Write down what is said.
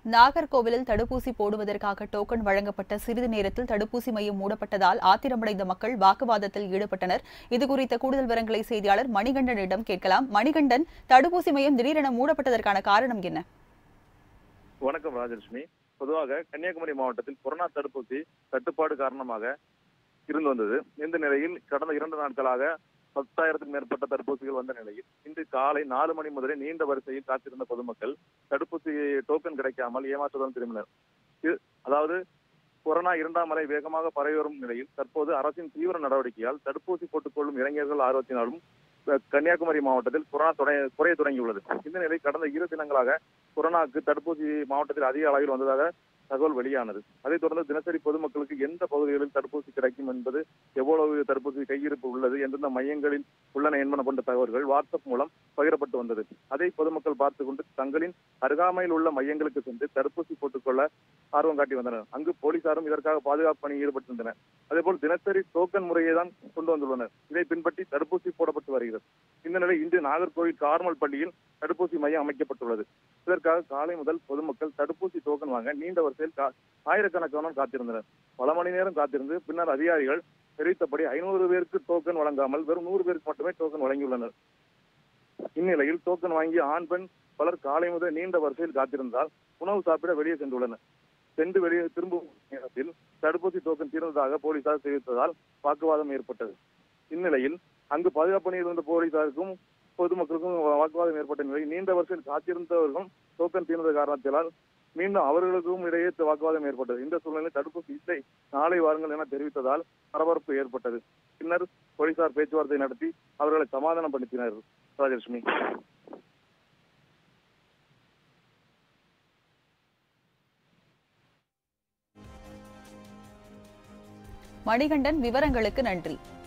நாகர்கோவிலில் தடுப்பூசி போடுவதற்காக டோக்கன் வழங்கப்பட்ட சிறிது நேரத்தில் தடுப்பூசி மையம் மூடப்பட்டதால் ஆத்திரமடைந்த மக்கள் வாக்குவாதத்தில் ஈடுபட்டனர் இதுகுறித்த கூடுதல் விவரங்களை செய்தியாளர் மணிகண்டனிடம் கேட்கலாம் மணிகண்டன் தடுப்பூசி மையம் திடீரென மூடப்பட்டதற்கான காரணம் என்ன வணக்கம் ராஜலட்சுமி பொதுவாக கன்னியாகுமரி மாவட்டத்தில் கொரோனா தடுப்பூசி தட்டுப்பாடு காரணமாக இருந்து வந்தது இந்த நிலையில் கடந்த இரண்டு நாட்களாக பத்தாயிரத்துக்கும் மேற்பட்ட தடுப்பூசிகள் வந்த நிலையில் இன்று காலை நாலு மணி முதலே நீண்ட வரிசையில் காத்திருந்த பொதுமக்கள் தடுப்பூசி டோக்கன் கிடைக்காமல் ஏமாற்றுடன் திரும்பினர் இது- அதாவது கொரோனா இரண்டாம் அலை வேகமாக பரவி வரும் நிலையில் தற்போது அரசின் தீவிர நடவடிக்கையால் தடுப்பூசி போட்டுக்கொள்ளும் இளைஞர்கள் ஆர்வத்தினாலும் அஹ், கன்னியாகுமரி மாவட்டத்தில் கொரோனா தொட- குறைய தொடங்கியுள்ளது இந்த நிலை கடந்த இரு தினங்களாக கொரோனாக்கு தடுப்பூசி மாவட்டத்தில் அதிக அளவில் வந்ததாக தகவல் வெளியானது அதைத் தொடர்ந்து தினசரி பொதுமக்களுக்கு எந்த பகுதிகளில் தடுப்பூசி கிடைக்கும் என்பது எவ்வளவு தடுப்பூசி கையிருப்பு உள்ளது எந்தெந்த மையங்களில் உள்ளன என்பன போன்ற தகவல்கள் வாட்ஸ்அப் மூலம் பகிரப்பட்டு வந்தது அதை பொதுமக்கள் பார்த்து கொண்டு தங்களின் அருகாமையில் உள்ள மையங்களுக்கு சென்று தடுப்பூசி போட்டுக்கொள்ள ஆர்வம் காட்டி வந்தனர் அங்கு போலீசாரும் இதற்காக பாதுகாப்பு பணியில் ஈடுபட்டிருந்தனர் அதேபோல் தினசரி டோக்கன் முறையை தான் கொண்டு வந்துள்ளனர் இதை பின்பற்றி தடுப்பூசி போடப்பட்டு வருகிறது இந்த நிலை இன்று நாகர்கோவில் கார்மல் பள்ளியில் தடுப்பூசி மையம் அமைக்கப்பட்டுள்ளது இதற்காக காலை முதல் பொதுமக்கள் தடுப்பூசி டோக்கன் வாங்க நீண்ட வரிசையில் கா- ஆயிரக்கணக்கானோர் காத்திருந்தனர் பல மணி நேரம் காத்திருந்து பின்னர் அதிகாரிகள் தெரிவித்தபடி ஐநூறு பேருக்கு டோக்கன் வழங்காமல் வெறும் நூறு பேருக்கு மட்டுமே டோக்கன் வழங்கியுள்ளனர் இந்நிலையில் டோக்கன் வாங்கிய ஆண் பெண் பலர் காலை முதல் நீண்ட வரிசையில் காத்திருந்தால் உணவு சாப்பிட வெளியே சென்றுள்ளனர் சென்று வெளியே திரும்பும் நேரத்தில் தடுப்பூசி டோக்கன் தீர்ந்ததாக போலீசார் தெரிவித்ததால் வாக்குவாதம் ஏற்பட்டது இந்நிலையில் அங்கு பாதுகாப்பு பணியில் இருந்த போலீசாருக்கும் பொதுமக்களுக்கும் வாக்குவாதம் ஏற்பட்ட நிலையில் நீண்ட வரிசையில் காத்திருந்தவர்களும் டோக்கன் தீர்ந்த காரணத்தினால் மீண்டும் அவர்களுக்கும் இடையே வாக்குவாதம் ஏற்பட்டது இந்த சூழ்நிலையில் தடுப்பூசி இல்லை நாளை வாருங்கள் என தெரிவித்ததால் பரபரப்பு ஏற்பட்டது பின்னர் போலீசார் பேச்சுவார்த்தை நடத்தி அவர்களை சமாதானப்படுத்தினர் ராஜலட்சுமி மணிகண்டன் விவரங்களுக்கு நன்றி